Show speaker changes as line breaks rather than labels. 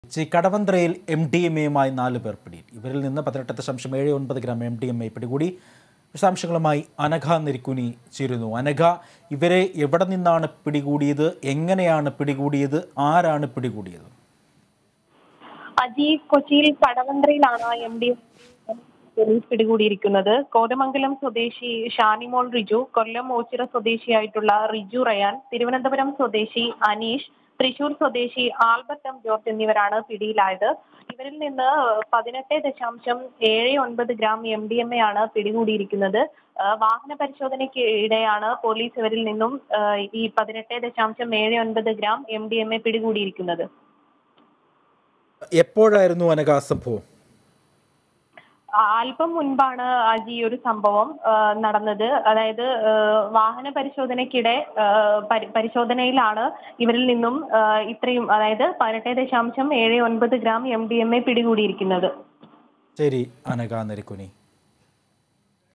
ചി കടവന്ത്രയിൽ M D M എയുമായി നാല് പേർ പിടിയിൽ ഇവരിൽ നിന്ന് പതിനെട്ട് ദശാംശം ഏഴ് ഒൻപത് gram M D M A പിടികൂടി വിശദാംശങ്ങളുമായി അനഘ നെരിക്കുനി ചേരുന്നു അനഘ ഇവരെ എവിടെ നിന്നാണ് പിടികൂടിയത് എങ്ങനെയാണ് പിടികൂടിയത് ആരാണ് പിടികൂടിയത്
അജി കൊച്ചിയിൽ കടവന്ത്രയിലാണ് എം ഡി പോലീസ് പിടികൂടിയിരിക്കുന്നത് കോതമംഗലം സ്വദേശി ഷാനിമോൾ റിജു കൊല്ലം ഓച്ചിറ സ്വദേശിയായിട്ടുള്ള റിജു റയാൻ തിരുവനന്തപുരം സ്വദേശി അനീഷ് തൃശൂർ സ്വദേശി ആൽബർട്ട് എം ജോർജ് എന്നിവരാണ് പിടിയിലായത് ഇവരിൽ നിന്ന് പതിനെട്ട് ദശാംശം ഏഴ് ഒൻപത് gram M D M A ആണ് പിടികൂടിയിരിക്കുന്നത് ആ, വാഹന പരിശോധനയ്ക്ക് ഇടെയാണ് പോലീസ് ഇവരിൽ നിന്നും ആ, ഈ പതിനെട്ട് ദശാംശം ഏഴ് ഒൻപത് gram M D M A പിടികൂടിയിരിക്കുന്നത്
എപ്പോഴായിരുന്നു അനഘ ആ സംഭവം
അല്പം മുൻപാണ് അജി ഈ ഒരു സംഭവം ആ, നടന്നത് അതായത് ആ, വാഹന പരിശോധനയ്ക്കിടെ ആ, പരി- പരിശോധനയിലാണ് ഇവരിൽ നിന്നും ആ, ഇത്രയും അതായത് പതിനെട്ട് ദശാംശം ഏഴ് ഒൻപത് gram M D M A പിടികൂടിയിരിക്കുന്നത്
ശരി അനഘ നെരിക്കുനി